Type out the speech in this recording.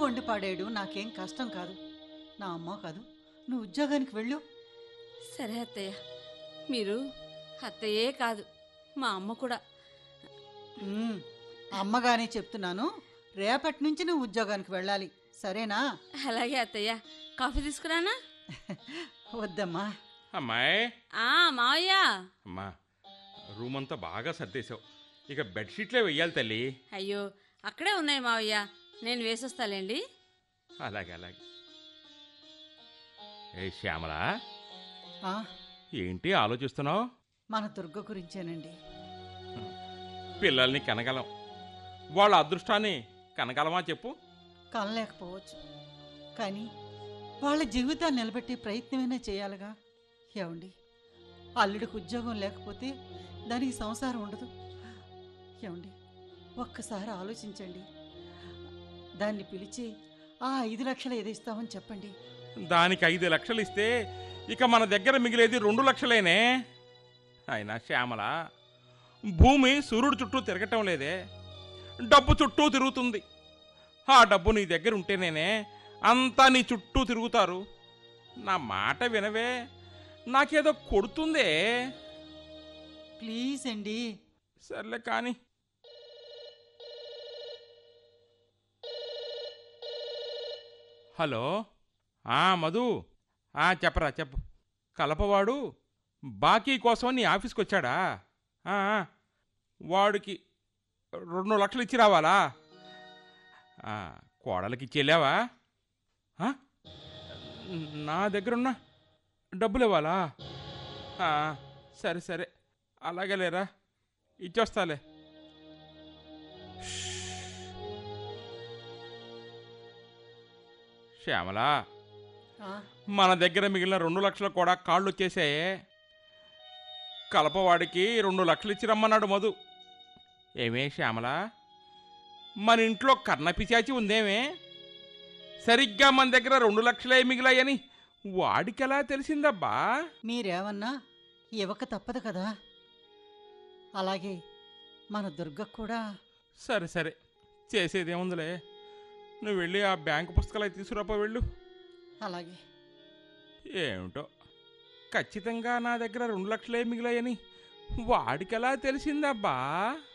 వండి పాడేయడం నాకేం కష్టం కాదు నా అమ్మ కాదు నువ్వు ఉద్యోగానికి వెళ్ళు సరే అత్తయ్య మీరు అత్తయ్యే కాదు మా అమ్మ కూడా ఉమ్, అమ్మగానే చెప్తున్నాను రేపటి నుంచి నువ్వు ఉద్యోగానికి వెళ్ళాలి సరేనా అలాగే అత్తయ్య కాఫీ తీసుకురానా వద్దమ్మా అమ్మాయి ఆ మావయ్య అమ్మా రూమ్ అంతా బాగా సర్దేశావు ఇక బెడ్షీట్లే వెయ్యాలి తల్లి అయ్యో అక్కడే ఉన్నాయి మావయ్య నేను వేసొస్తాలేండి అలాగే అలాగే ఏ శ్యామల ఆ, ఏంటి ఆలోచిస్తున్నావు మన దుర్గ గురించేనండి పిల్లల్ని కనగలం వాళ్ళ అదృష్టాన్ని కనగలమా చెప్పు కనలేకపోవచ్చు కానీ వాళ్ళ జీవితాన్ని నిలబెట్టే ప్రయత్నమైనా చేయాలిగా ఏమండి అల్లుడికి ఉద్యోగం లేకపోతే దానికి సంసారం ఉండదు ఏమండి ఒక్కసారి ఆలోచించండి దాన్ని పిలిచి ఆ ఐదు లక్షలు ఏదో ఇస్తామని చెప్పండి దానికి ఐదు లక్షలు ఇస్తే ఇక మన దగ్గర మిగిలేది రెండు లక్షలేనే అయినా శ్యామల భూమి సూర్యుడు చుట్టూ తిరగటం లేదే డబ్బు చుట్టూ తిరుగుతుంది ఆ డబ్బు నీ దగ్గర ఉంటేనేనే అంతా నీ చుట్టూ తిరుగుతారు నా మాట వినవే నాకేదో కొడుతుందే ప్లీజ్ అండి సర్లే కానీ హలో ఆ మధు ఆ చెప్పరా చెప్పు కలపవాడు బాకీ కోసం నీ ఆఫీస్కి వచ్చాడా ఆ, ఆ. వాడికి రెండు లక్షలు ఇచ్చి రావాలా ఆ, కోడలికి ఇచ్చేళ్ళావా ఆ? నా దగ్గరున్న డబ్బులు ఇవ్వాలా ఆ, సరే సరే అలాగే లేరా ఇచ్చొస్తాలే శ్యామలా ఆ, మన దగ్గర మిగిలిన రెండు లక్షలు కూడా కాళ్ళు వచ్చేసాయే కలపవాడికి రెండు లక్షలు ఇచ్చి రమ్మన్నాడు మధు ఏమే శ్యామల మన ఇంట్లో కర్ణపిశాచి ఉందేమే సరిగ్గా మన దగ్గర రెండు లక్షలే మిగిలాయని వాడికెలా తెలిసిందబ్బా మీరేమన్నా ఇవ్వక తప్పదు కదా అలాగే మన దుర్గ కూడా సరే సరే చేసేదేముందిలే నువ్వు వెళ్ళి ఆ బ్యాంకు పుస్తకాలు అవి తీసుకురాపో వెళ్ళు అలాగే ఏమిటో ఖచ్చితంగా నా దగ్గర రెండు లక్షలే మిగిలాయని వాడికెలా తెలిసిందబ్బా